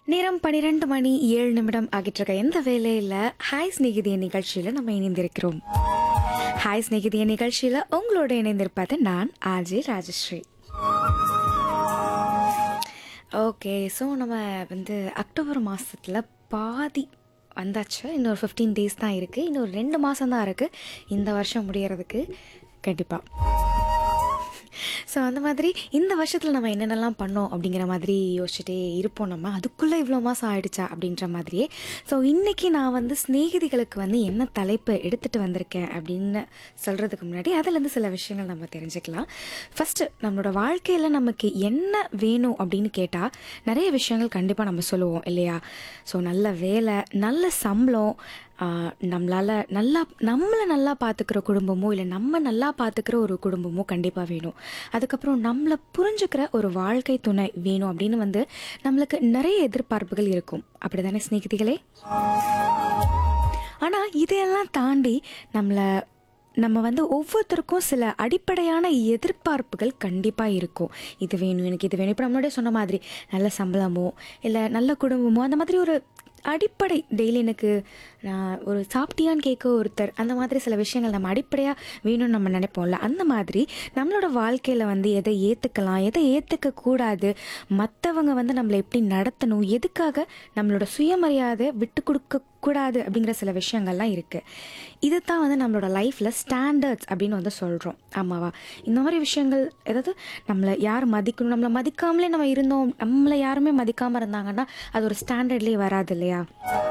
நேரம் பன்னிரெண்டு மணி ஏழு நிமிடம் ஆகிட்டு இருக்க எந்த வேலையில் ஹாய் ஸ்நேகிதிய நிகழ்ச்சியில் நம்ம இணைந்திருக்கிறோம் ஹாய் ஸ்நேகிதிய நிகழ்ச்சியில் உங்களோட இணைந்திருப்பது நான் ஆர்ஜே ராஜஸ்ரீ ஓகே ஸோ நம்ம வந்து அக்டோபர் மாதத்தில் பாதி வந்தாச்சு இன்னொரு ஃபிஃப்டீன் டேஸ் தான் இருக்குது இன்னொரு ரெண்டு மாதம் தான் இருக்குது இந்த வருஷம் முடியறதுக்கு கண்டிப்பாக ஸோ அந்த மாதிரி இந்த வருஷத்தில் நம்ம என்னென்னலாம் பண்ணோம் அப்படிங்கிற மாதிரி யோசிச்சுட்டே இருப்போம் நம்ம அதுக்குள்ளே இவ்வளோ மாதம் ஆயிடுச்சா அப்படின்ற மாதிரியே ஸோ இன்றைக்கி நான் வந்து சிநேகிதிகளுக்கு வந்து என்ன தலைப்பு எடுத்துகிட்டு வந்திருக்கேன் அப்படின்னு சொல்கிறதுக்கு முன்னாடி அதுலேருந்து சில விஷயங்கள் நம்ம தெரிஞ்சுக்கலாம் ஃபஸ்ட்டு நம்மளோட வாழ்க்கையில் நமக்கு என்ன வேணும் அப்படின்னு கேட்டால் நிறைய விஷயங்கள் கண்டிப்பாக நம்ம சொல்லுவோம் இல்லையா ஸோ நல்ல வேலை நல்ல சம்பளம் ஆஹ் நம்மளால நல்லா நம்மளை நல்லா பார்த்துக்கிற குடும்பமோ இல்லை நம்ம நல்லா பார்த்துக்கிற ஒரு குடும்பமோ கண்டிப்பாக வேணும் அதுக்கப்புறம் நம்மளை புரிஞ்சுக்கிற ஒரு வாழ்க்கை துணை வேணும் அப்படின்னு வந்து நம்மளுக்கு நிறைய எதிர்பார்ப்புகள் இருக்கும் அப்படி தானே ஸ்நேகிதிகளே ஆனால் இதையெல்லாம் தாண்டி நம்மளை நம்ம வந்து ஒவ்வொருத்தருக்கும் சில அடிப்படையான எதிர்பார்ப்புகள் கண்டிப்பாக இருக்கும் இது வேணும் எனக்கு இது வேணும் இப்போ நம்மளோட சொன்ன மாதிரி நல்ல சம்பளமோ இல்லை நல்ல குடும்பமோ அந்த மாதிரி ஒரு அடிப்படை டெய்லி எனக்கு நான் ஒரு சாப்பிட்டியான்னு கேட்க ஒருத்தர் அந்த மாதிரி சில விஷயங்கள் நம்ம அடிப்படையாக வேணும்னு நம்ம நினைப்போம்ல அந்த மாதிரி நம்மளோட வாழ்க்கையில் வந்து எதை ஏற்றுக்கலாம் எதை ஏற்றுக்க கூடாது மற்றவங்க வந்து நம்மளை எப்படி நடத்தணும் எதுக்காக நம்மளோட சுயமரியாதை விட்டு கொடுக்க கூடாது அப்படிங்கிற சில விஷயங்கள்லாம் இருக்குது இதைத்தான் வந்து நம்மளோட லைஃப்பில் ஸ்டாண்டர்ட்ஸ் அப்படின்னு வந்து சொல்கிறோம் ஆமாவா இந்த மாதிரி விஷயங்கள் ஏதாவது நம்மளை யார் மதிக்கணும் நம்மளை மதிக்காமலே நம்ம இருந்தோம் நம்மளை யாருமே மதிக்காமல் இருந்தாங்கன்னா அது ஒரு ஸ்டாண்டர்ட்லேயே வராது இல்லையா